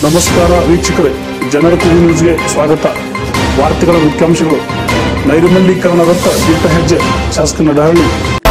ನಮಸ್ಕಾರ ವೀಕ್ಷಕರೇ ಜನರ ಕೂಗು ನ್ಯೂಸ್ಗೆ ಸ್ವಾಗತ ವಾರ್ತೆಗಳ ಮುಖ್ಯಾಂಶಗಳು ನೈರ್ಮಲ್ಯೀಕರಣದತ್ತ ದಿಟ್ಟ ಹೆಜ್ಜೆ ಶಾಸಕ ನಡಹಳ್ಳಿ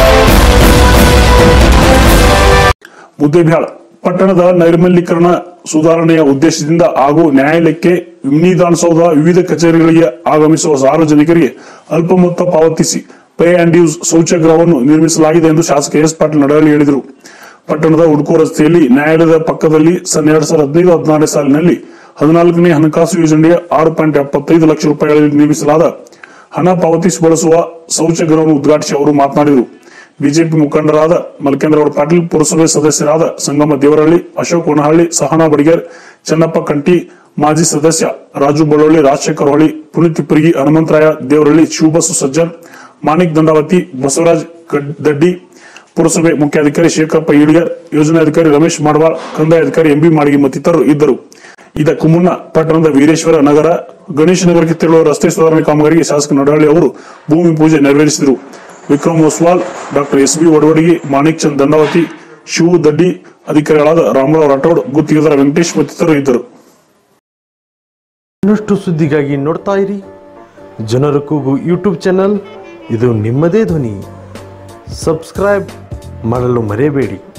ಮುದ್ದೇಬ್ಯಾಳ ಪಟ್ಟಣದ ನೈರ್ಮಲ್ಯೀಕರಣ ಸುಧಾರಣೆಯ ಉದ್ದೇಶದಿಂದ ಹಾಗೂ ನ್ಯಾಯಾಲಯಕ್ಕೆ ವಿಧಾನಸೌಧ ವಿವಿಧ ಕಚೇರಿಗಳಿಗೆ ಆಗಮಿಸುವ ಸಾರ್ವಜನಿಕರಿಗೆ ಅಲ್ಪ ಮೊತ್ತ ಪಾವತಿಸಿ ಪೇ ಅಂಡ್ ಯೂಸ್ ಶೌಚಾಗೃಹವನ್ನು ನಿರ್ಮಿಸಲಾಗಿದೆ ಎಂದು ಶಾಸಕ ಎಸ್ ಪಾಟೀಲ್ ನಡಹಳ್ಳಿ ಹೇಳಿದರು ಪಟ್ಟಣದ ಹುಡ್ಕೋ ರಸ್ತೆಯಲ್ಲಿ ನ್ಯಾಯಾಲಯದ ಪಕ್ಕದಲ್ಲಿ ಸನ್ ಎರಡ್ ಸಾವಿರದ ಹದಿನೈದು ಹದಿನಾರನೇ ಸಾಲಿನಲ್ಲಿ ಹದಿನಾಲ್ಕನೇ ಹಣಕಾಸು ಯೋಜನೆಯ ಆರು ಪಾಯಿಂಟ್ ಎಪ್ಪತ್ತೈದು ಲಕ್ಷ ರೂಪಾಯಿಗಳಲ್ಲಿ ನಿರ್ಮಿಸಲಾದ ಹಣ ಪಾವತಿಸಿ ಬಳಸುವ ಶೌಚಗೃಹವನ್ನು ಉದ್ಘಾಟಿಸಿ ಅವರು ಮಾತನಾಡಿದರು ಬಿಜೆಪಿ ಮುಖಂಡರಾದ ಮಲ್ಕೇಂದ್ರಗೌಡ ಪಾಟೀಲ್ ಪುರಸಭೆ ಸದಸ್ಯರಾದ ಸಂಗಮ ದೇವರಹಳ್ಳಿ ಅಶೋಕ್ ವನಹಳ್ಳಿ ಸಹನಾ ಬಡಿಗೇರ್ ಚೆನ್ನಪ್ಪ ಕಂಟಿ ಮಾಜಿ ಸದಸ್ಯ ರಾಜು ಬಳ್ಳೊಳ್ಳಿ ರಾಜಶೇಖರ್ ಹೊಳಿ ಪುನೀತ್ ತಿಪ್ಪರಿಗಿ ಹನುಮಂತರಾಯ ದೇವರಹಳ್ಳಿ ಶಿವಬಸು ಸಜ್ಜನ್ ಮಾಣಿಕ್ ದಂಡಾವತಿ ಬಸವರಾಜ್ ಗಡ್- ದಡ್ಡಿ ಪುರಸಭೆ ಮುಖ್ಯಾಧಿಕಾರಿ ಶೇಖರಪ್ಪ ಈಡಿಗರ್ ಯೋಜನಾಧಿಕಾರಿ ರಮೇಶ್ ಮಾಡವಾಳ್ ಕಂದಾಯ ಅಧಿಕಾರಿ ಎಂಬಿ ಮಾಳಿಗೆ ಮತ್ತಿತರರು ಇದ್ದರು ಇದಕ್ಕೂ ಮುನ್ನ ಪಟ್ಟಣದ ವೀರೇಶ್ವರ ನಗರ ಗಣೇಶ ನಗರಕ್ಕೆ ತೆರಳುವ ರಸ್ತೆ ಸುಧಾರಣೆ ಕಾಮಗಾರಿಗೆ ಶಾಸಕ ನಡಹಳ್ಳಿ ಅವರು ಭೂಮಿ ಪೂಜೆ ನೆರವೇರಿಸಿದರು Vikram Oswal doctor S B ಒಡವಡಿಗೆ ಮಾಣಿಕ್ ಚಂದ್ ದಂಡಾವತಿ ಶಿವು ದಡ್ಡಿ ಅಧಿಕಾರಿಗಳಾದ ರಾಮರಾವ್ ರಾಠೋಡ್ ಗುತ್ತಿಗೆದಾರ ವೆಂಕಟೇಶ್ ಮತ್ತಿತರರು ಇದ್ದರು ಇನ್ನಷ್ಟು ಸುದ್ದಿಗಾಗಿ ನೋಡ್ತಾ ಇರಿ ಜನರ ಕೂಗು ಯೂಟ್ಯೂಬ್ ಚಾನಲ್ ಇದು ನಿಮ್ಮದೇ ಧ್ವನಿ ಸಬ್ಸ್ಕ್ರೈಬ್ ಮಾಡಲು ಮರೆಯಬೇಡಿ